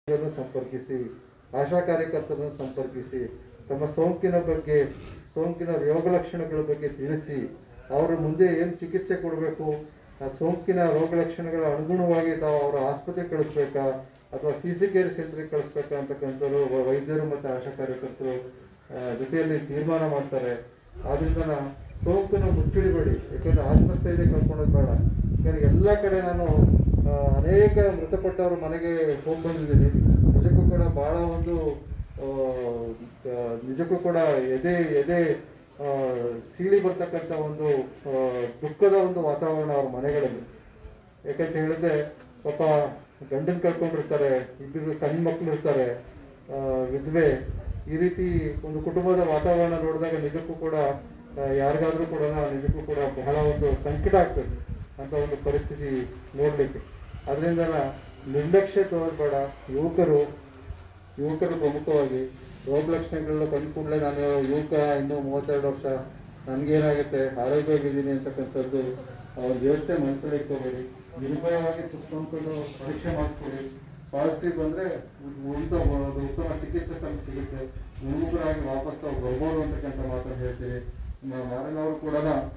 ನ್ನು ಸಂಪರ್ಕಿಸಿ ಆಶಾ ಕಾರ್ಯಕರ್ತರನ್ನು ಸಂಪರ್ಕಿಸಿ ತಮ್ಮ ಸೋಂಕಿನ ಬಗ್ಗೆ ಸೋಂಕಿನ ರೋಗ ಲಕ್ಷಣಗಳ ಬಗ್ಗೆ ತಿಳಿಸಿ ಅವರು ಮುಂದೆ ಏನು ಚಿಕಿತ್ಸೆ ಕೊಡಬೇಕು ಆ ಸೋಂಕಿನ ರೋಗ ಲಕ್ಷಣಗಳ ಅನುಗುಣವಾಗಿ ತಾವು ಅವರ ಆಸ್ಪತ್ರೆಗೆ ಕಳಿಸ್ಬೇಕಾ ಅಥವಾ ಸಿ ಸಿ ಕೇರ್ ಸೆಂಟ್ರಿಗೆ ಕಳಿಸ್ಬೇಕಾ ಅಂತಕ್ಕಂಥದ್ದು ವ- ವೈದ್ಯರು ಮತ್ತು ಆಶಾ ಕಾರ್ಯಕರ್ತರು ಆ, ಜೊತೆಯಲ್ಲಿ ತೀರ್ಮಾನ ಮಾಡ್ತಾರೆ ಆದ್ರಿಂದ ನಾ ಸೋಂಕನ್ನು ಮುಚ್ಚಿಡಬೇಡಿ ಯಾಕಂದ್ರೆ ಆತ್ಮಸ್ಥೈರ್ಯ ಕಳ್ಕೊಳ್ಳೋದು ಬೇಡ ಯಾಕಂದ್ರೆ ಎಲ್ಲ ಕಡೆ ನಾನು ಆ, ಅನೇಕ ಮೃತಪಟ್ಟವ್ರ ಮನೆಗೆ ಹೋಗಿ ಬಂದಿದ್ದೀನಿ ನಿಜಕ್ಕೂ ಕೂಡ ಬಹಳ ಒಂದು ಆ, ಆ, ನಿಜಕ್ಕೂ ಕೂಡ ಎದೆ ಎದೆ ಆ, ಸೀಳಿ ಬರ್ತಕ್ಕಂಥ ಒಂದು ಆ, ದುಃಖದ ಒಂದು ವಾತಾವರಣ ಅವ್ರ ಮನೆಗಳಲ್ಲಿ ಯಾಕಂತ ಹೇಳಿದ್ರೆ ಪಾಪ ಗಂಡನ್ ಕಳ್ಕೊಂಡಿರ್ತಾರೆ ಇಬ್ಬರು ಸಣ್ಣ ಮಕ್ಳು ಇರ್ತಾರೆ ಆ, ವಿಧವೆ ಈ ರೀತಿ ಒಂದು ಕುಟುಂಬದ ವಾತಾವರಣ ನೋಡಿದಾಗ ನಿಜಕ್ಕೂ ಕೂಡ ಆ, ಯಾರಿಗಾದ್ರೂ ಕೂಡ ನಿಜಕ್ಕೂ ಕೂಡ ಬಹಳ ಒಂದು ಸಂಕಟ ಆಗ್ತದೆ ಅಂತ ಒಂದು ಪರಿಸ್ಥಿತಿ ನೋಡ್ಲಿಕ್ಕೆ ಅದರಿಂದ ನಿರ್ಲಕ್ಷ್ಯ ತೋರ್ಬೇಡ ಯುವಕರು ಯುವಕರು ಪ್ರಮುಖವಾಗಿ ರೋಗ ಲಕ್ಷಣಗಳನ್ನ ಕಂಡು ಕೂಡಲೇ ನಾನು ಯುವಕ ಇನ್ನೂ ಮೂವತ್ತೆರಡು ವರ್ಷ ನನಗೇನಾಗುತ್ತೆ ಆರೋಗ್ಯವಾಗಿದ್ದೀನಿ ಅಂತಕ್ಕಂಥದ್ದು ಅವ್ರ ಯೋಚನೆ ಮನಸ್ಸಲ್ಲಿ ಇಟ್ಕೋಬೇಡಿ ನಿರ್ಭಯವಾಗಿ ಸುತ್ತಮುತ್ತಲು ಪರೀಕ್ಷೆ ಮಾಡಿಸ್ಕೊಳ್ಳಿ ಪಾಸಿಟಿವ್ ಬಂದ್ರೆ ಉಳಿದ ಒಂದು ಉತ್ತಮ ಚಿಕಿತ್ಸೆ ತಮಗೆ ಸಿಗುತ್ತೆ ಗುರುಗುರಾಗಿ ವಾಪಸ್ ತಾವು ಬರ್ಬೋದು ಅಂತಕ್ಕಂಥ ಮಾತನ್ನು ಹೇಳ್ತೀವಿ ಮಾರನವರು ಕೂಡ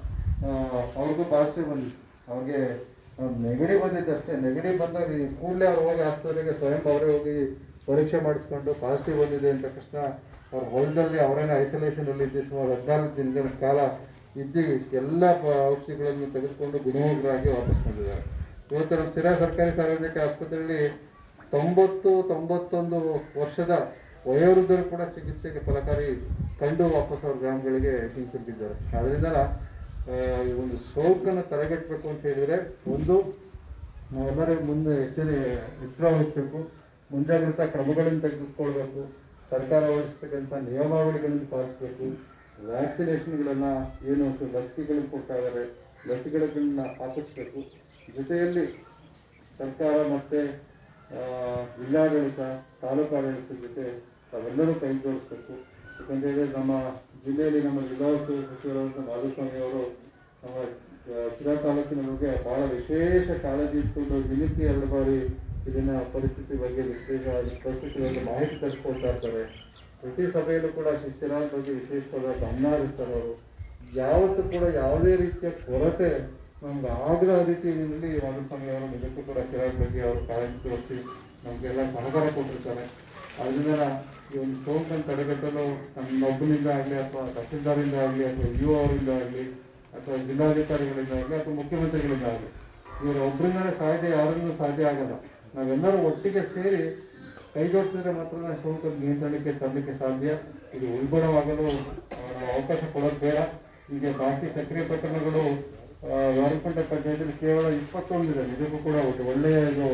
ಅವ್ರಿಗೂ ಪಾಸಿಟಿವ್ ಬಂದಿತ್ತು ಅವ್ರಿಗೆ ನೆಗಡಿ ಬಂದಿದ್ದು ಅಷ್ಟೇ ನೆಗಡಿ ಬಂದಾಗ ಈ ಕೂಡಲೇ ಅವ್ರು ಹೋಗಿ ಆಸ್ಪತ್ರೆಗೆ ಸ್ವಯಂ ಅವರೇ ಹೋಗಿ ಪರೀಕ್ಷೆ ಮಾಡಿಸ್ಕೊಂಡು ಪಾಸಿಟಿವ್ ಬಂದಿದೆ ಅಂತ ತಕ್ಷಣ ಅವ್ರ ಹೊಲದಲ್ಲಿ ಅವರೇನ ಐಸೋಲೇಷನ್ ಅಲ್ಲಿ ಇದ್ದು ಸುಮಾರು ಹದಿನಾಲ್ಕು ದಿನಗಳ ಕಾಲ ಇದ್ದು ಎಲ್ಲ ಪ- ಔಷಧಿಗಳನ್ನು ತೆಗೆದುಕೊಂಡು ಗುಣಮುಖರಾಗಿ ವಾಪಸ್ ಬಂದಿದ್ದಾರೆ ಇವತ್ತು ನಮ್ಮ ಸಿರಾ ಸರ್ಕಾರಿ ಸಾರ್ವಜನಿಕ ಆಸ್ಪತ್ರೆಯಲ್ಲಿ ತೊಂಬತ್ತು ತೊಂಬತ್ತೊಂದು ವರ್ಷದ ವಯೋವೃದ್ಧರು ಕೂಡ ಚಿಕಿತ್ಸೆಗೆ ಫಲಕಾರಿ ಕಂಡು ವಾಪಸ್ ಅವ್ರ ಗ್ರಾಮಗಳಿಗೆ ಹಿಂತಿರುಗಿದ್ದಾರೆ ಅದರಿಂದ ಆ, ಈ ಒಂದು ಸೋಂಕನ್ನು ತಡೆಗಟ್ಟಬೇಕು ಅಂತ ಹೇಳಿದ್ರೆ ಒಂದು ನಾವೆಲ್ಲರೂ ಮುಂದೆ ಎಚ್ಚರಿ ಎಚ್ಚರ ವಹಿಸಬೇಕು ಮುಂಜಾಗ್ರತಾ ಕ್ರಮಗಳನ್ನು ತೆಗೆದುಕೊಳ್ಬೇಕು ಸರ್ಕಾರ ಹೊರಡಿಸ್ತಕ್ಕಂಥ ನಿಯಮಾವಳಿಗಳನ್ನು ಪಾಲಿಸಬೇಕು ವ್ಯಾಕ್ಸಿನೇಷನ್ಗಳನ್ನ ಏನು ಲಸಿಕೆಗಳನ್ನು ಕೊಡ್ತಾ ಇದ್ದಾರೆ ಲಸಿಕೆಗಳನ್ನ ಹಾಕಿಸ್ಬೇಕು ಜೊತೆಯಲ್ಲಿ ಸರ್ಕಾರ ಮತ್ತೆ ಆ, ಜಿಲ್ಲಾಡಳಿತ ತಾಲೂಕು ಆಡಳಿತದ ಜೊತೆ ತಾವೆಲ್ಲರೂ ಕೈ ಜೋಡಿಸ್ಬೇಕು ಯಾಕಂತ ಹೇಳಿದ್ರೆ ನಮ್ಮ ಜಿಲ್ಲೆಯಲ್ಲಿ ನಮ್ಮ ಜಿಲ್ಲಾ ಉಸ್ತುವಾರಿ ಸಚಿವರಾದಂಥ ಮಾಧುಸ್ವಾಮಿ ಅವರು ನಮ್ಮ ಆ, ಶಿರಾ ತಾಲೂಕಿನ ಬಗ್ಗೆ ಬಹಳ ವಿಶೇಷ ಕಾಳಜಿ ಇಟ್ಕೊಂಡು ದಿನಕ್ಕೆ ಎರಡು ಬಾರಿ ಇದನ್ನ ಪರಿಸ್ಥಿತಿ ಬಗ್ಗೆ ವಿಶೇಷ ಪರಿಸ್ಥಿತಿಗಳಲ್ಲಿ ಮಾಹಿತಿ ತೆಗೆದುಕೊಳ್ತಾ ಇರ್ತಾರೆ ಪ್ರತಿ ಸಭೆಯಲ್ಲೂ ಕೂಡ ಶಿಕ್ಷಣ ಬಗ್ಗೆ ವಿಶೇಷವಾದ ಗಮನ ಹರಿಸ್ತಾರೆ ಅವರು ಯಾವತ್ತೂ ಕೂಡ ಯಾವುದೇ ರೀತಿಯ ಕೊರತೆ ನಮ್ಗೆ ಆಗದ ರೀತಿಯಲ್ಲಿ ಮಾಧುಸ್ವಾಮಿ ಅವರು ನಿಜಕ್ಕೂ ಕೂಡ ಶಿರಾ ಬಗ್ಗೆ ಅವರು ಕಾಳಜಿ ತೋರಿಸಿ ನಮಗೆಲ್ಲ ಸಹಕಾರ ಕೊಟ್ಟಿರ್ತಾರೆ ಅದರಿಂದ ಈ ಒಂದು ಸೋಂಕನ್ನು ತಡೆಗಟ್ಟಲು ನಮ್ಮೊಬ್ಬನಿಂದ ಆಗಲಿ ಅಥವಾ ತಹಸೀಲ್ದಾರಿಂದ ಆಗಲಿ ಅಥವಾ ಯು ಅವರಿಂದ ಆಗಲಿ ಅಥವಾ ಜಿಲ್ಲಾಧಿಕಾರಿಗಳಿಂದ ಆಗಲಿ ಅಥವಾ ಮುಖ್ಯಮಂತ್ರಿಗಳಿಂದ ಆಗಲಿ ಇವರು ಒಬ್ಬರಿಂದಲೇ ಸಾಧ್ಯ ಯಾರಿಂದಲೂ ಸಾಧ್ಯ ಆಗಲ್ಲ ನಾವೆಲ್ಲರೂ ಒಟ್ಟಿಗೆ ಸೇರಿ ಕೈ ಜೋಡಿಸಿದ್ರೆ ಮಾತ್ರ ಸೋಂಕು ನಿಯಂತ್ರಣಕ್ಕೆ ತರಲಿಕ್ಕೆ ಸಾಧ್ಯ ಇದು ಉಲ್ಬಣವಾಗಲು ಆ, ನಾವು ಅವಕಾಶ ಕೊಡೋದು ಬೇಡ ಈಗ ಬಾಕಿ ಸಕ್ರಿಯ ಪ್ರಕರಣಗಳು ವಾರಕೊಂಡ ಪಂಚಾಯತಿಯಲ್ಲಿ ಕೇವಲ ಇಪ್ಪತ್ತೊಂದಿದೆ ನಿಜಕ್ಕೂ ಕೂಡ ಒಂದು ಒಳ್ಳೆಯ ಇದು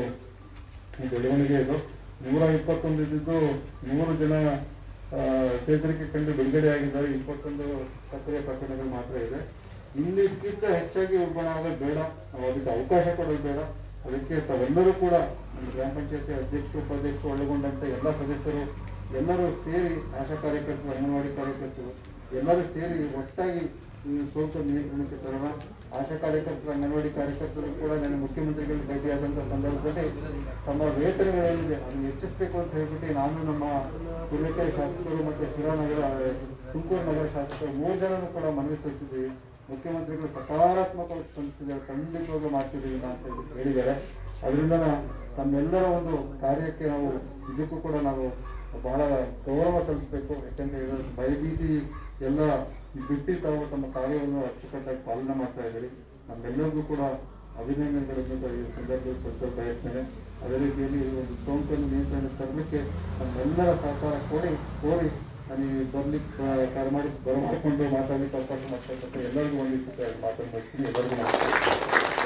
ಈ ಬೆಳವಣಿಗೆ ಇದು ನೂರ ಇಪ್ಪತ್ತೊಂದು ಇದ್ದಿದ್ದು ನೂರು ಜನ ಆ, ಚೇತರಿಕೆ ಕಂಡು ಬಿಡುಗಡೆ ಆಗಿದ್ದಾರೆ ಇಪ್ಪತ್ತೊಂದು ಸಕ್ರಿಯ ಪ್ರಕರಣಗಳು ಮಾತ್ರ ಇದೆ ಇನ್ನಿಕ್ಕಿಂತ ಹೆಚ್ಚಾಗಿ ಉಲ್ಬಣ ಆಗೋದು ಬೇಡ ನಾವು ಅದಕ್ಕೆ ಅವಕಾಶ ಕೊಡೋದು ಬೇಡ ಅದಕ್ಕೆ ತಾವೆಲ್ಲರೂ ಕೂಡ ನಮ್ಮ ಗ್ರಾಮ ಪಂಚಾಯತಿ ಅಧ್ಯಕ್ಷರು ಉಪಾಧ್ಯಕ್ಷರು ಒಳಗೊಂಡಂತೆ ಎಲ್ಲ ಸದಸ್ಯರು ಎಲ್ಲರೂ ಸೇರಿ ಆಶಾ ಕಾರ್ಯಕರ್ತರು ಅಂಗನವಾಡಿ ಕಾರ್ಯಕರ್ತರು ಎಲ್ಲರೂ ಸೇರಿ ಒಟ್ಟಾಗಿ ಈ ಸೋಂಕು ನಿಯಂತ್ರಣಕ್ಕೆ ತರೋಣ ಆಶಾ ಕಾರ್ಯಕರ್ತರು ಅಂಗನವಾಡಿ ಕಾರ್ಯಕರ್ತರು ಕೂಡ ನನ್ನ ಮುಖ್ಯಮಂತ್ರಿಗಳು ಭೇಟಿಯಾದಂಥ ಸಂದರ್ಭದಲ್ಲಿ ತಮ್ಮ ವೇತನಗಳೇನಿದೆ ಅದನ್ನು ಹೆಚ್ಚಿಸಬೇಕು ಅಂತ ಹೇಳ್ಬಿಟ್ಟು ನಾನು ನಮ್ಮ ತುರುವೇಕೆರೆ ಶಾಸಕರು ಮತ್ತು ಶಿರಾನಗರ ತುಮಕೂರು ನಗರ ಶಾಸಕರು ಮೂರು ಜನರು ಕೂಡ ಮನವಿ ಸಲ್ಲಿಸಿದ್ವಿ ಮುಖ್ಯಮಂತ್ರಿಗಳು ಸಕಾರಾತ್ಮಕವಾಗಿ ಸ್ಪಂದಿಸಿದ್ದಾರೆ ಖಂಡಿತವಾಗ್ಲೂ ಮಾಡ್ತಿದ್ದೀವಿ ಅಂತ ಹೇಳಿ ಹೇಳಿದ್ದಾರೆ ಅದರಿಂದ ತಮ್ಮೆಲ್ಲರ ಒಂದು ಕಾರ್ಯಕ್ಕೆ ನಾವು ನಿಜಕ್ಕೂ ಕೂಡ ನಾವು ಬಹಳ ಗೌರವ ಸಲ್ಲಿಸಬೇಕು ಯಾಕಂದ್ರೆ ಇದರ ಭಯಭೀತಿ ಎಲ್ಲ ಬಿಟ್ಟು ತಾವು ತಮ್ಮ ಕಾರ್ಯವನ್ನು ಅಚ್ಚುಕಟ್ಟಾಗಿ ಪಾಲನೆ ಮಾಡ್ತಾ ಇದ್ದೀರಿ ನಮ್ಮೆಲ್ಲರಿಗೂ ಕೂಡ ಅಭಿನಂದನೆಗಳನ್ನು ಸಹ ಈ ಸಂದರ್ಭದಲ್ಲಿ ಸಲ್ಲಿಸಲು ಬಯಸ್ತೇನೆ ಅದೇ ರೀತಿಯಲ್ಲಿ ಈ ಒಂದು ಸೋಂಕನ್ನು ನಿಯಂತ್ರಣ ತರಲಿಕ್ಕೆ ನಮ್ಮೆಲ್ಲರ ಸಹಕಾರ ಕೋರಿ ಕೋರಿ ನನಗೆ ಬರ್ಲಿಕ್ಕೆ ಕಾರ್ಯ ಮಾಡಿ ಬರಮಾಡಿಕೊಂಡು ಮಾತಾಡಲಿಕ್ಕೆ ಅವಕಾಶ ಮಾಡ್ತಕ್ಕಂಥ ಎಲ್ಲರಿಗೂ ಒಂದು ಮಾತನ್ನು ಮಾಡ್ತೀನಿ ಎಲ್ಲರಿಗೂ ನಮಸ್ಕಾರ